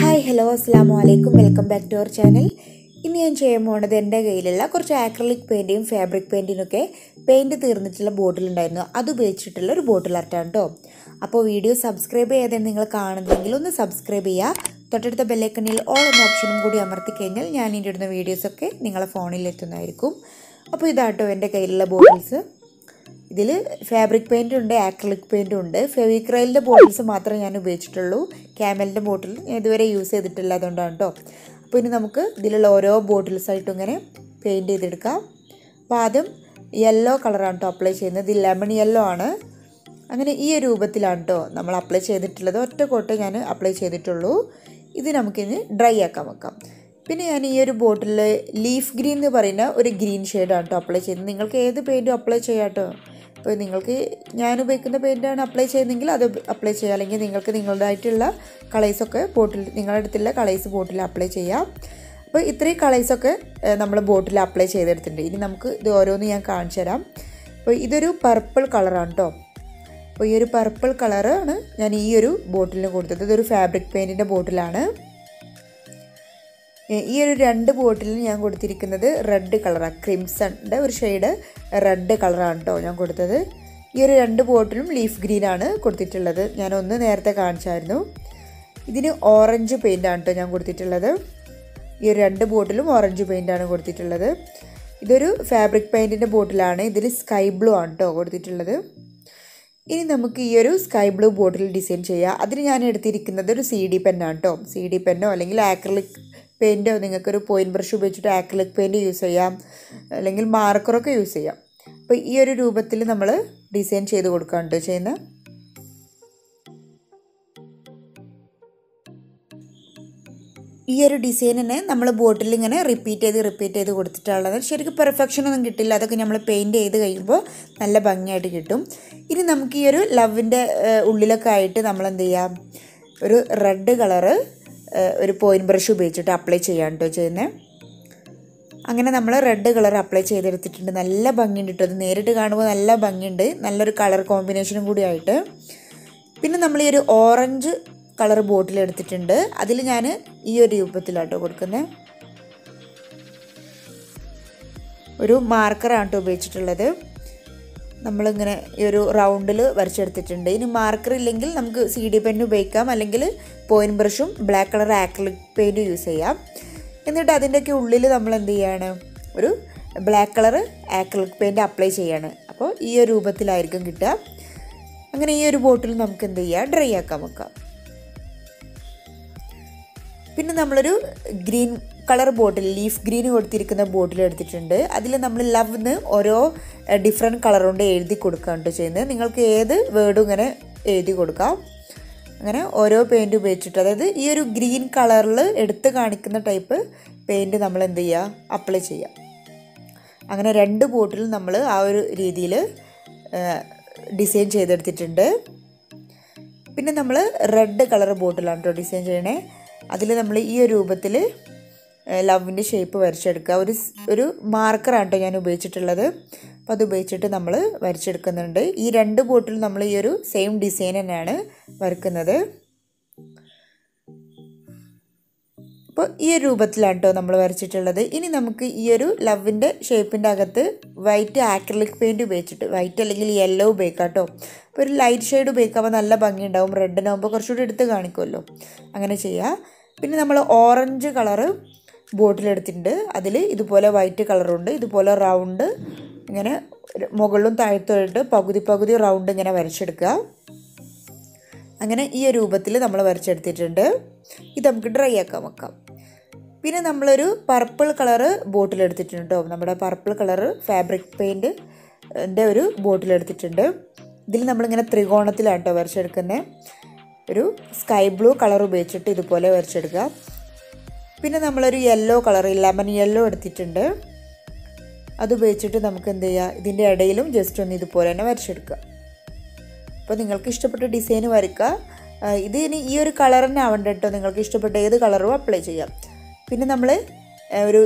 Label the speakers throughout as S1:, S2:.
S1: hi hello അസ്സാം വലൈക്കും welcome back to our channel ഇന്ന് ഞാൻ ചെയ്യാൻ പോകുന്നത് എൻ്റെ കയ്യിലുള്ള കുറച്ച് ആക്രലിക് പെയിൻറ്റിയും ഫാബ്രിക് പെയിൻറ്റിനൊക്കെ പെയിൻറ്റ് തീർന്നിട്ടുള്ള ബോട്ടിലുണ്ടായിരുന്നു അത് ഉപയോഗിച്ചിട്ടുള്ള ഒരു ബോട്ടിൽ ആർട്ടാണ് കേട്ടോ അപ്പോൾ വീഡിയോ സബ്സ്ക്രൈബ് ചെയ്യാതെ നിങ്ങൾ കാണുന്നതെങ്കിൽ ഒന്ന് സബ്സ്ക്രൈബ് ചെയ്യുക തൊട്ടടുത്ത ബെല്ലൈക്കണിൽ ഓൾ എന്ന ഓപ്ഷനും കൂടി അമർത്തി കഴിഞ്ഞാൽ ഞാൻ ഇതിൻ്റെ ഇടുന്ന വീഡിയോസൊക്കെ നിങ്ങളെ ഫോണിൽ എത്തുന്നതായിരിക്കും അപ്പോൾ ഇതാട്ടോ എൻ്റെ കയ്യിലുള്ള ബോട്ടിൽസ് ഇതിൽ ഫാബ്രിക് പെയിൻറ്റും ഉണ്ട് ആക്രിലിക് പെയിൻറ്റും ഉണ്ട് ഫെവിക്രൈലിൻ്റെ ബോട്ടിൽസ് മാത്രമേ ഞാൻ ഉപയോഗിച്ചിട്ടുള്ളൂ ക്യാമലിൻ്റെ ബോട്ടിൽ ഞാൻ ഇതുവരെ യൂസ് ചെയ്തിട്ടില്ല അതുകൊണ്ടാണ് കേട്ടോ അപ്പോൾ ഇനി നമുക്ക് ഇതിലുള്ള ഓരോ ബോട്ടിൽസായിട്ടും ഇങ്ങനെ പെയിൻറ്റ് ചെയ്തെടുക്കാം അപ്പോൾ ആദ്യം യെല്ലോ കളറാണ് കേട്ടോ അപ്ലൈ ചെയ്യുന്നത് ഇത് ലെമൺ യെല്ലോ ആണ് അങ്ങനെ ഈ ഒരു രൂപത്തിലാണ് കേട്ടോ നമ്മൾ അപ്ലൈ ചെയ്തിട്ടുള്ളത് ഒറ്റ കോട്ടേ ഞാൻ അപ്ലൈ ചെയ്തിട്ടുള്ളൂ ഇത് നമുക്കിനി ഡ്രൈ ആക്കാൻ വെക്കാം പിന്നെ ഞാൻ ഈ ഒരു ബോട്ടിൽ ലീഫ് ഗ്രീൻ എന്ന് പറയുന്ന ഒരു ഗ്രീൻ ഷെയ്ഡാണ് കേട്ടോ അപ്ലൈ ചെയ്യുന്നത് നിങ്ങൾക്ക് ഏത് പെയിൻറ്റും അപ്ലൈ ചെയ്യാം കേട്ടോ ഇപ്പോൾ നിങ്ങൾക്ക് ഞാൻ ഉപയോഗിക്കുന്ന പെയിൻറ്റാണ് അപ്ലൈ ചെയ്യുന്നതെങ്കിൽ അത് അപ്ലൈ ചെയ്യുക അല്ലെങ്കിൽ നിങ്ങൾക്ക് നിങ്ങളുടേതായിട്ടുള്ള കളേഴ്സൊക്കെ ബോട്ടിൽ നിങ്ങളുടെ അടുത്തുള്ള കളേഴ്സ് ബോട്ടിൽ അപ്ലൈ ചെയ്യാം അപ്പോൾ ഇത്രയും കളേഴ്സൊക്കെ നമ്മൾ ബോട്ടിൽ അപ്ലൈ ചെയ്തെടുത്തിട്ടുണ്ട് ഇനി നമുക്ക് ഇത് ഓരോന്ന് ഞാൻ കാണിച്ചു തരാം അപ്പോൾ ഇതൊരു പർപ്പിൾ കളറാണ് കേട്ടോ അപ്പോൾ ഈ ഒരു പർപ്പിൾ കളറാണ് ഞാൻ ഈ ഒരു ബോട്ടിലിന് കൊടുത്തത് ഇതൊരു ഫാബ്രിക് പെയിൻറ്റിൻ്റെ ബോട്ടിലാണ് ഈ ഒരു രണ്ട് ബോട്ടിലിൽ ഞാൻ കൊടുത്തിരിക്കുന്നത് റെഡ് കളറാണ് ക്രിംസണിൻ്റെ ഒരു ഷെയ്ഡ് റെഡ് കളറാണ് കേട്ടോ ഞാൻ കൊടുത്തത് ഈ ഒരു രണ്ട് ബോട്ടിലും ലീഫ് ഗ്രീനാണ് കൊടുത്തിട്ടുള്ളത് ഞാൻ ഒന്ന് നേരത്തെ കാണിച്ചായിരുന്നു ഇതിന് ഓറഞ്ച് പെയിൻ്റാണ് കേട്ടോ ഞാൻ കൊടുത്തിട്ടുള്ളത് ഈ ഒരു രണ്ട് ബോട്ടിലും ഓറഞ്ച് പെയിൻ്റാണ് കൊടുത്തിട്ടുള്ളത് ഇതൊരു ഫാബ്രിക് പെയിൻറ്റിൻ്റെ ബോട്ടിലാണ് ഇതിൽ സ്കൈ ബ്ലൂ ആണ് കേട്ടോ കൊടുത്തിട്ടുള്ളത് ഇനി നമുക്ക് ഈ ഒരു സ്കൈ ബ്ലൂ ബോട്ടിൽ ഡിസൈൻ ചെയ്യാം അതിന് ഞാൻ എടുത്തിരിക്കുന്നത് ഒരു സി ഡി പെന്നാണ് കേട്ടോ സി ഡി പെന്നോ അല്ലെങ്കിൽ ആക്രിലിക് പെയിൻറ്റോ നിങ്ങൾക്കൊരു പോയിൻറ്റ് ബ്രഷ് ഉപയോഗിച്ചിട്ട് ആക്രിലിക് പെയിൻറ്റ് യൂസ് ചെയ്യാം അല്ലെങ്കിൽ മാർക്കറൊക്കെ യൂസ് ചെയ്യാം അപ്പോൾ ഈ ഒരു രൂപത്തിൽ നമ്മൾ ഡിസൈൻ ചെയ്ത് കൊടുക്കുകയാണ് കേട്ടോ ചെയ്യുന്നത് ഈ ഒരു ഡിസൈനിനെ നമ്മൾ ബോട്ടിൽ ഇങ്ങനെ റിപ്പീറ്റ് ചെയ്ത് റിപ്പീറ്റ് ചെയ്ത് കൊടുത്തിട്ടുള്ളത് ശരിക്കും പെർഫെക്ഷൻ ഒന്നും കിട്ടില്ല അതൊക്കെ നമ്മൾ പെയിൻറ്റ് ചെയ്ത് കഴിയുമ്പോൾ നല്ല ഭംഗിയായിട്ട് കിട്ടും ഇനി നമുക്ക് ഈ ഒരു ലവിൻ്റെ ഉള്ളിലൊക്കെ ആയിട്ട് നമ്മൾ എന്ത് ചെയ്യാം ഒരു റെഡ് കളറ് ഒരു പോയിൻറ്റ് ബ്രഷ് ഉപയോഗിച്ചിട്ട് അപ്ലൈ ചെയ്യാൻ കേട്ടോ ചെയ്യുന്നത് അങ്ങനെ നമ്മൾ റെഡ് കളർ അപ്ലൈ ചെയ്തെടുത്തിട്ടുണ്ട് നല്ല ഭംഗിയുണ്ട് കേട്ടോ അത് നേരിട്ട് കാണുമ്പോൾ നല്ല ഭംഗിയുണ്ട് നല്ലൊരു കളർ കോമ്പിനേഷനും കൂടി ആയിട്ട് പിന്നെ നമ്മൾ ഈ ഒരു ഓറഞ്ച് കളർ ബോട്ടിൽ എടുത്തിട്ടുണ്ട് അതിൽ ഞാൻ ഈ ഒരു രൂപത്തിലാട്ടോ കൊടുക്കുന്നത് ഒരു മാർക്കറാണ് കേട്ടോ ഉപയോഗിച്ചിട്ടുള്ളത് നമ്മളിങ്ങനെ ഈ ഒരു റൗണ്ടിൽ വരച്ചെടുത്തിട്ടുണ്ട് ഇനി മാർക്കർ ഇല്ലെങ്കിൽ നമുക്ക് സി ഡി പെൻ ഉപയോഗിക്കാം അല്ലെങ്കിൽ പോയിൻറ്റ് ബ്രഷും ബ്ലാക്ക് കളർ ആക്രിലിക് പെയിൻറ്റും യൂസ് ചെയ്യാം എന്നിട്ട് അതിൻ്റെയൊക്കെ ഉള്ളിൽ നമ്മൾ എന്ത് ചെയ്യാണ് ഒരു black colour acrylic paint apply ചെയ്യാണ് അപ്പോൾ ഈ ഒരു രൂപത്തിലായിരിക്കും കിട്ടുക അങ്ങനെ ഈ ഒരു ബോട്ടിൽ നമുക്ക് എന്ത് ചെയ്യാം ഡ്രൈ ആക്കാൻ വെക്കാം പിന്നെ നമ്മളൊരു green colour bottle leaf green കൊടുത്തിരിക്കുന്ന ബോട്ടിൽ എടുത്തിട്ടുണ്ട് അതിൽ നമ്മൾ ലവ്ന്ന് ഓരോ ഡിഫറെൻറ്റ് കളർ കൊണ്ട് എഴുതി കൊടുക്കുകയാണ് ചെയ്യുന്നത് നിങ്ങൾക്ക് ഏത് വേർഡും ഇങ്ങനെ എഴുതി കൊടുക്കാം അങ്ങനെ ഓരോ പെയിൻറ്റ് ഉപയോഗിച്ചിട്ട് അതായത് ഈ ഒരു ഗ്രീൻ കളറിൽ എടുത്ത് കാണിക്കുന്ന ടൈപ്പ് പെയിൻറ്റ് നമ്മൾ എന്ത് ചെയ്യുക അപ്ലൈ ചെയ്യുക അങ്ങനെ രണ്ട് ബോട്ടിൽ നമ്മൾ ആ ഒരു രീതിയിൽ ഡിസൈൻ ചെയ്തെടുത്തിട്ടുണ്ട് പിന്നെ നമ്മൾ റെഡ് കളർ ബോട്ടിലാണ് കേട്ടോ ഡിസൈൻ ചെയ്യണേ അതിൽ നമ്മൾ ഈ ഒരു രൂപത്തിൽ ലവിൻ്റെ ഷേപ്പ് വരച്ചെടുക്കുക ഒരു ഒരു മാർക്കറാണ് കേട്ടോ ഞാൻ ഉപയോഗിച്ചിട്ടുള്ളത് അപ്പോൾ അത് ഉപയോഗിച്ചിട്ട് നമ്മൾ വരച്ചെടുക്കുന്നുണ്ട് ഈ രണ്ട് ബോട്ടിൽ നമ്മൾ ഈ ഒരു സെയിം ഡിസൈൻ തന്നെയാണ് വരക്കുന്നത് അപ്പോൾ ഈ ഒരു രൂപത്തിലാണ് കേട്ടോ നമ്മൾ വരച്ചിട്ടുള്ളത് ഇനി നമുക്ക് ഈ ഒരു ലവിൻ്റെ ഷേപ്പിൻ്റെ അകത്ത് വൈറ്റ് ആക്രിലിക് പെയിൻറ്റ് ഉപയോഗിച്ചിട്ട് വൈറ്റ് അല്ലെങ്കിൽ യെല്ലോ ഉപയോഗിക്കാം കേട്ടോ അപ്പോൾ ഒരു ലൈറ്റ് ഷെയ്ഡ് ഉപയോഗിക്കുമ്പോൾ നല്ല ഭംഗി ഉണ്ടാവും റെഡിനാകുമ്പോൾ കുറച്ചുകൂടി എടുത്ത് കാണിക്കുമല്ലോ അങ്ങനെ ചെയ്യുക പിന്നെ നമ്മൾ ഓറഞ്ച് കളറ് ബോട്ടിലെടുത്തിട്ടുണ്ട് അതിൽ ഇതുപോലെ വൈറ്റ് കളറുണ്ട് ഇതുപോലെ റൗണ്ട് ഇങ്ങനെ മുകളിലും താഴത്തോട്ട് പകുതി പകുതി റൗണ്ട് ഇങ്ങനെ വരച്ചെടുക്കുക അങ്ങനെ ഈ ഒരു രൂപത്തിൽ നമ്മൾ വരച്ചെടുത്തിട്ടുണ്ട് ഇത് നമുക്ക് ഡ്രൈ ആക്കാൻ വെക്കാം പിന്നെ നമ്മളൊരു പർപ്പിൾ കളറ് ബോട്ടിൽ എടുത്തിട്ടുണ്ട് കേട്ടോ നമ്മുടെ പർപ്പിൾ കളറ് ഫാബ്രിക് പെയിൻറ്റിൻ്റെ ഒരു ബോട്ടിൽ എടുത്തിട്ടുണ്ട് ഇതിൽ നമ്മളിങ്ങനെ ത്രികോണത്തിലാണ് കേട്ടോ വരച്ചെടുക്കുന്നത് ഒരു സ്കൈ ബ്ലൂ കളർ ഉപയോഗിച്ചിട്ട് ഇതുപോലെ വരച്ചെടുക്കുക പിന്നെ നമ്മളൊരു യെല്ലോ കളർ ലെമൺ യെല്ലോ എടുത്തിട്ടുണ്ട് അത് ഉപയോഗിച്ചിട്ട് നമുക്ക് എന്ത് ചെയ്യുക ഇതിൻ്റെ ഇടയിലും ജസ്റ്റ് ഒന്ന് ഇതുപോലെ തന്നെ വരച്ചെടുക്കുക അപ്പോൾ നിങ്ങൾക്ക് ഇഷ്ടപ്പെട്ട ഡിസൈൻ വരയ്ക്കുക ഇത് ഇനി ഈ ഒരു കളർ തന്നെ ആവണ്ട കേട്ടോ നിങ്ങൾക്ക് ഇഷ്ടപ്പെട്ട ഏത് കളറും അപ്ലൈ ചെയ്യാം പിന്നെ നമ്മൾ ഒരു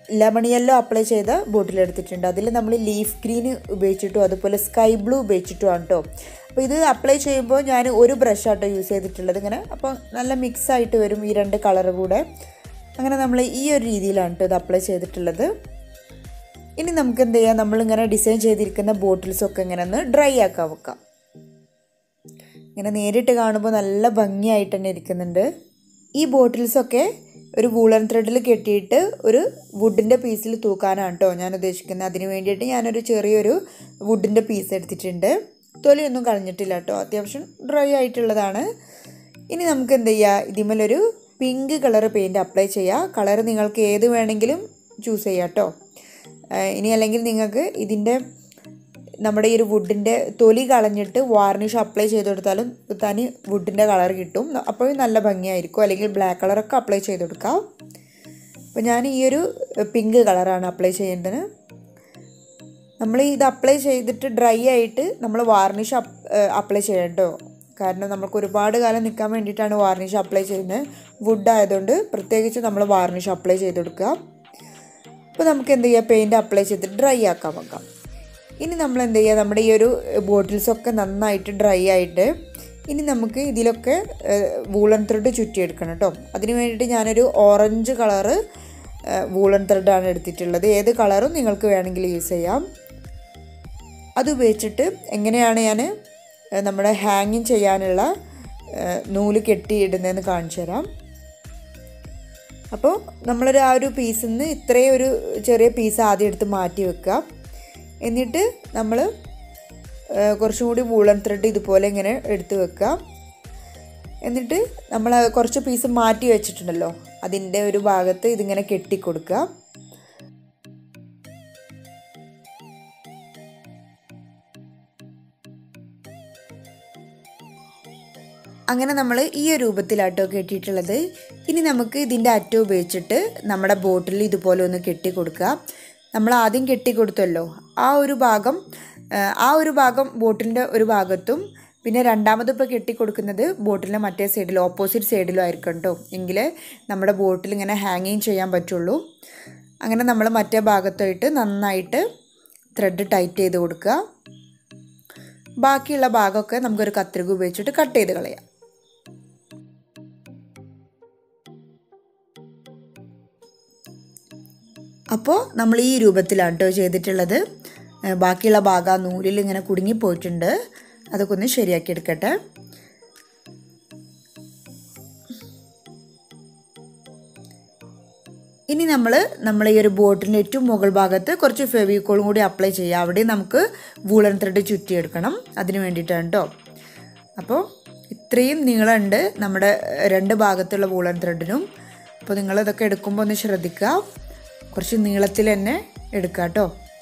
S1: ലെമൺ യെല്ലോ അപ്ലൈ ചെയ്ത ബോട്ടിൽ എടുത്തിട്ടുണ്ട് അതിൽ നമ്മൾ ലീഫ് ഗ്രീൻ ഉപയോഗിച്ചിട്ടും അതുപോലെ സ്കൈ ബ്ലൂ ഉപയോഗിച്ചിട്ടും ആണ് കേട്ടോ അപ്പോൾ ഇത് അപ്ലൈ ചെയ്യുമ്പോൾ ഞാൻ ഒരു ബ്രഷാട്ടോ യൂസ് ചെയ്തിട്ടുള്ളത് ഇങ്ങനെ അപ്പോൾ നല്ല മിക്സ് ആയിട്ട് വരും ഈ രണ്ട് കളർ കൂടെ അങ്ങനെ നമ്മൾ ഈ ഒരു രീതിയിലാണ് കേട്ടോ ഇത് അപ്ലൈ ചെയ്തിട്ടുള്ളത് ഇനി നമുക്ക് എന്ത് ചെയ്യാം നമ്മളിങ്ങനെ ഡിസൈൻ ചെയ്തിരിക്കുന്ന ബോട്ടിൽസൊക്കെ ഇങ്ങനെ ഒന്ന് ഡ്രൈ ആക്കാൻ വെക്കാം ഇങ്ങനെ നേരിട്ട് കാണുമ്പോൾ നല്ല ഭംഗിയായിട്ട് തന്നെ ഇരിക്കുന്നുണ്ട് ഈ ബോട്ടിൽസൊക്കെ ഒരു വൂളൻ ത്രെഡിൽ കെട്ടിയിട്ട് ഒരു വുഡിൻ്റെ പീസിൽ തൂക്കാനാണ് കേട്ടോ ഞാൻ ഉദ്ദേശിക്കുന്നത് അതിന് വേണ്ടിയിട്ട് ഞാനൊരു ചെറിയൊരു വുഡിൻ്റെ പീസ് എടുത്തിട്ടുണ്ട് തൊലിയൊന്നും കളഞ്ഞിട്ടില്ല കേട്ടോ അത്യാവശ്യം ഡ്രൈ ആയിട്ടുള്ളതാണ് ഇനി നമുക്ക് എന്ത് ചെയ്യുക ഇതിമേലൊരു പിങ്ക് കളർ പെയിൻറ്റ് അപ്ലൈ ചെയ്യുക കളർ നിങ്ങൾക്ക് ഏത് വേണമെങ്കിലും ചൂസ് ചെയ്യാം കേട്ടോ ഇനി അല്ലെങ്കിൽ നിങ്ങൾക്ക് ഇതിൻ്റെ നമ്മുടെ ഈ ഒരു വുഡിൻ്റെ തൊലി കളഞ്ഞിട്ട് വാർണിഷ് അപ്ലൈ ചെയ്ത് കൊടുത്താലും തനി വുഡിൻ്റെ കളർ കിട്ടും അപ്പോഴും നല്ല ഭംഗിയായിരിക്കും അല്ലെങ്കിൽ ബ്ലാക്ക് കളറൊക്കെ അപ്ലൈ ചെയ്ത് കൊടുക്കാം അപ്പോൾ ഞാൻ ഈ ഒരു പിങ്ക് കളറാണ് അപ്ലൈ ചെയ്യേണ്ടത് നമ്മൾ ഇത് അപ്ലൈ ചെയ്തിട്ട് ഡ്രൈ ആയിട്ട് നമ്മൾ വാർണിഷ് അപ്ലൈ ചെയ്യട്ടോ കാരണം നമുക്ക് ഒരുപാട് കാലം നിൽക്കാൻ വേണ്ടിയിട്ടാണ് വാർണിഷ് അപ്ലൈ ചെയ്യുന്നത് വുഡ് ആയതുകൊണ്ട് പ്രത്യേകിച്ച് നമ്മൾ വാർണിഷ് അപ്ലൈ ചെയ്ത് കൊടുക്കുക അപ്പോൾ നമുക്ക് എന്ത് ചെയ്യുക പെയിൻറ്റ് അപ്ലൈ ചെയ്ത് ഡ്രൈ ആക്കാൻ വെക്കാം ഇനി നമ്മൾ എന്ത് ചെയ്യുക നമ്മുടെ ഈ ഒരു ബോട്ടിൽസൊക്കെ നന്നായിട്ട് ഡ്രൈ ആയിട്ട് ഇനി നമുക്ക് ഇതിലൊക്കെ വൂളൻ ത്രെഡ് ചുറ്റിയെടുക്കണം കേട്ടോ അതിന് വേണ്ടിയിട്ട് ഞാനൊരു ഓറഞ്ച് കളറ് വൂളൻ ത്രെഡാണ് എടുത്തിട്ടുള്ളത് ഏത് കളറും നിങ്ങൾക്ക് വേണമെങ്കിൽ യൂസ് ചെയ്യാം അത് ഉപയോഗിച്ചിട്ട് എങ്ങനെയാണ് ഞാൻ നമ്മുടെ ഹാങ്ങിങ് ചെയ്യാനുള്ള നൂല് കെട്ടിയിടുന്നതെന്ന് കാണിച്ചു തരാം അപ്പോൾ നമ്മളൊരു ആ ഒരു പീസിൽ നിന്ന് ഇത്രയും ഒരു ചെറിയ പീസ് ആദ്യം എടുത്ത് മാറ്റി വെക്കുക എന്നിട്ട് നമ്മൾ കുറച്ചും കൂടി വൂളൻ ത്രെഡ് ഇതുപോലെ ഇങ്ങനെ എടുത്ത് വെക്കുക എന്നിട്ട് നമ്മൾ കുറച്ച് പീസ് മാറ്റി വെച്ചിട്ടുണ്ടല്ലോ അതിൻ്റെ ഒരു ഭാഗത്ത് ഇതിങ്ങനെ കെട്ടിക്കൊടുക്കുക അങ്ങനെ നമ്മൾ ഈ ഒരു രൂപത്തിലാട്ടോ കെട്ടിയിട്ടുള്ളത് ഇനി നമുക്ക് ഇതിൻ്റെ അറ്റം ഉപയോഗിച്ചിട്ട് നമ്മുടെ ബോട്ടിൽ ഇതുപോലെ ഒന്ന് കെട്ടി കൊടുക്കുക നമ്മൾ ആദ്യം കെട്ടി കൊടുത്തല്ലോ ആ ഒരു ഭാഗം ആ ഒരു ഭാഗം ബോട്ടിലിൻ്റെ ഒരു ഭാഗത്തും പിന്നെ രണ്ടാമത് ഇപ്പോൾ കെട്ടി കൊടുക്കുന്നത് ബോട്ടിലിൻ്റെ മറ്റേ സൈഡിൽ ഓപ്പോസിറ്റ് സൈഡിലും ആയിരിക്കും കേട്ടോ എങ്കിൽ നമ്മുടെ ബോട്ടിൽ ഇങ്ങനെ ഹാങ്ങിങ് ചെയ്യാൻ പറ്റുള്ളൂ അങ്ങനെ നമ്മൾ മറ്റേ ഭാഗത്തായിട്ട് നന്നായിട്ട് ത്രെഡ് ടൈറ്റ് ചെയ്ത് കൊടുക്കുക ബാക്കിയുള്ള ഭാഗമൊക്കെ നമുക്കൊരു കത്രിക ഉപയോഗിച്ചിട്ട് കട്ട് ചെയ്ത് കളയാം അപ്പോൾ നമ്മൾ ഈ രൂപത്തിലാണ് കേട്ടോ ചെയ്തിട്ടുള്ളത് ബാക്കിയുള്ള ഭാഗം ആ നൂലിൽ ഇങ്ങനെ കുടുങ്ങിപ്പോയിട്ടുണ്ട് അതൊക്കെ ഒന്ന് ശരിയാക്കി എടുക്കട്ടെ ഇനി നമ്മൾ നമ്മൾ ഈ ഒരു ബോട്ടിൻ്റെ ഏറ്റവും മുകൾ ഭാഗത്ത് കുറച്ച് ഫെവിക്കോളും കൂടി അപ്ലൈ ചെയ്യുക അവിടെ നമുക്ക് വൂളൻ ത്രെഡ് ചുറ്റിയെടുക്കണം അതിന് വേണ്ടിയിട്ടാണ് കേട്ടോ അപ്പോൾ ഇത്രയും നീളമുണ്ട് നമ്മുടെ രണ്ട് ഭാഗത്തുള്ള വൂളൻ ത്രെഡിനും അപ്പോൾ നിങ്ങളിതൊക്കെ എടുക്കുമ്പോൾ ഒന്ന് ശ്രദ്ധിക്കുക കുറച്ച് നീളത്തിൽ തന്നെ എടുക്കുക കേട്ടോ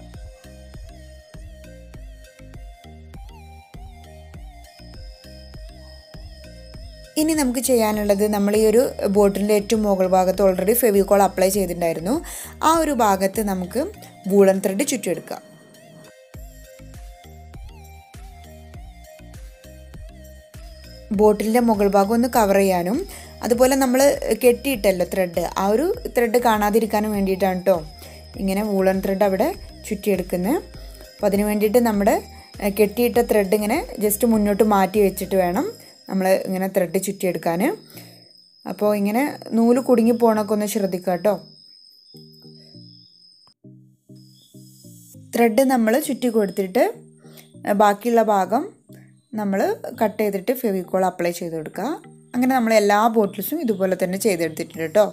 S1: ഇനി നമുക്ക് ചെയ്യാനുള്ളത് നമ്മൾ ഈ ഒരു ബോട്ടിൻ്റെ ഏറ്റവും മുകൾ ഭാഗത്ത് ഓൾറെഡി ഫെവിക്കോൾ അപ്ലൈ ചെയ്തിട്ടുണ്ടായിരുന്നു ആ ഒരു ഭാഗത്ത് നമുക്ക് വൂളൻ ത്രെഡ് ചുറ്റിയെടുക്കാം ബോട്ടിലിൻ്റെ മുകൾ ഭാഗം ഒന്ന് കവർ ചെയ്യാനും അതുപോലെ നമ്മൾ കെട്ടിയിട്ടല്ലോ ത്രെഡ് ആ ഒരു ത്രെഡ് കാണാതിരിക്കാനും വേണ്ടിയിട്ടാണ് കേട്ടോ ഇങ്ങനെ വൂളൻ ത്രെഡ് അവിടെ ചുറ്റിയെടുക്കുന്നത് അപ്പോൾ അതിന് വേണ്ടിയിട്ട് നമ്മുടെ കെട്ടിയിട്ട ത്രെഡ് ഇങ്ങനെ ജസ്റ്റ് മുന്നോട്ട് മാറ്റി വെച്ചിട്ട് വേണം നമ്മൾ ഇങ്ങനെ ത്രെഡ് ചുറ്റിയെടുക്കാൻ അപ്പോൾ ഇങ്ങനെ നൂല് കുടുങ്ങി പോകണമൊക്കെ ഒന്ന് ശ്രദ്ധിക്കുക കേട്ടോ ത്രെഡ് നമ്മൾ ചുറ്റി കൊടുത്തിട്ട് ബാക്കിയുള്ള ഭാഗം നമ്മൾ കട്ട് ചെയ്തിട്ട് ഫെവിക്കോൾ അപ്ലൈ ചെയ്ത് കൊടുക്കുക അങ്ങനെ നമ്മൾ എല്ലാ ബോട്ടിൽസും ഇതുപോലെ തന്നെ ചെയ്തെടുത്തിട്ടുണ്ട് കേട്ടോ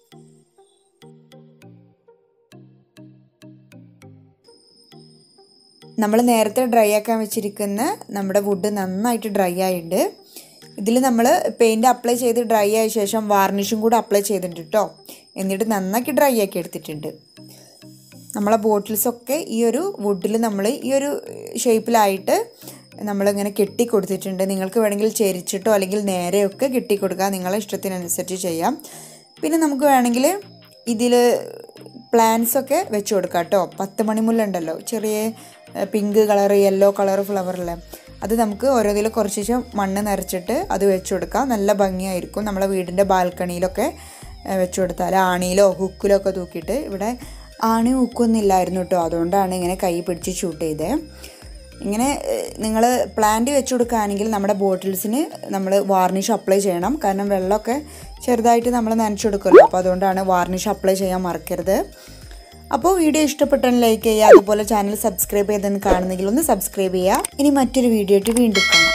S1: നമ്മൾ നേരത്തെ ഡ്രൈ ആക്കാൻ വെച്ചിരിക്കുന്ന നമ്മുടെ വുഡ് നന്നായിട്ട് ഡ്രൈ ആയിട്ടുണ്ട് ഇതിൽ നമ്മൾ പെയിൻറ്റ് അപ്ലൈ ചെയ്ത് ഡ്രൈ ആയ ശേഷം വാർണിഷും കൂടെ അപ്ലൈ ചെയ്തിട്ടുണ്ട് കേട്ടോ എന്നിട്ട് നന്നാക്കി ഡ്രൈ ആക്കി എടുത്തിട്ടുണ്ട് നമ്മളെ ബോട്ടിൽസൊക്കെ ഈ ഒരു വുഡിൽ നമ്മൾ ഈ ഒരു ഷേപ്പിലായിട്ട് നമ്മളിങ്ങനെ കെട്ടി കൊടുത്തിട്ടുണ്ട് നിങ്ങൾക്ക് വേണമെങ്കിൽ ചെരിച്ചിട്ടോ അല്ലെങ്കിൽ നേരെയൊക്കെ കെട്ടി കൊടുക്കുക നിങ്ങളെ ഇഷ്ടത്തിനനുസരിച്ച് ചെയ്യാം പിന്നെ നമുക്ക് വേണമെങ്കിൽ ഇതിൽ പ്ലാന്റ്സ് ഒക്കെ വെച്ച് കൊടുക്കാം കേട്ടോ പത്ത് മണിമുല്ല ഉണ്ടല്ലോ ചെറിയ പിങ്ക് കളർ യെല്ലോ കളർ ഫ്ലവറിലെ അത് നമുക്ക് ഓരോന്നിൽ കുറച്ച് മണ്ണ് നിറച്ചിട്ട് അത് വെച്ച് കൊടുക്കാം നല്ല ഭംഗിയായിരിക്കും നമ്മളെ വീടിൻ്റെ ബാൽക്കണിയിലൊക്കെ വെച്ച് കൊടുത്താൽ ആണിയിലോ ഹുക്കിലോ ഒക്കെ തൂക്കിയിട്ട് ഇവിടെ ആണി ഊക്കൊന്നുമില്ലായിരുന്നു കേട്ടോ അതുകൊണ്ടാണ് ഇങ്ങനെ കൈ പിടിച്ച് ഷൂട്ട് ചെയ്തത് ഇങ്ങനെ നിങ്ങൾ പ്ലാന്റ് വെച്ച് കൊടുക്കുകയാണെങ്കിൽ നമ്മുടെ ബോട്ടിൽസിന് നമ്മൾ വാർണിഷ് അപ്ലൈ ചെയ്യണം കാരണം വെള്ളമൊക്കെ ചെറുതായിട്ട് നമ്മൾ നനച്ചു കൊടുക്കുമല്ലോ അപ്പോൾ അതുകൊണ്ടാണ് വാർണിഷ് അപ്ലൈ ചെയ്യാൻ മറക്കരുത് അപ്പോൾ വീഡിയോ ഇഷ്ടപ്പെട്ടാൽ ലൈക്ക് ചെയ്യുക അതുപോലെ ചാനൽ സബ്സ്ക്രൈബ് ചെയ്തെന്ന് കാണുന്നെങ്കിൽ ഒന്ന് സബ്സ്ക്രൈബ് ചെയ്യുക ഇനി മറ്റൊരു വീഡിയോ ആയിട്ട് വീണ്ടും കാണാം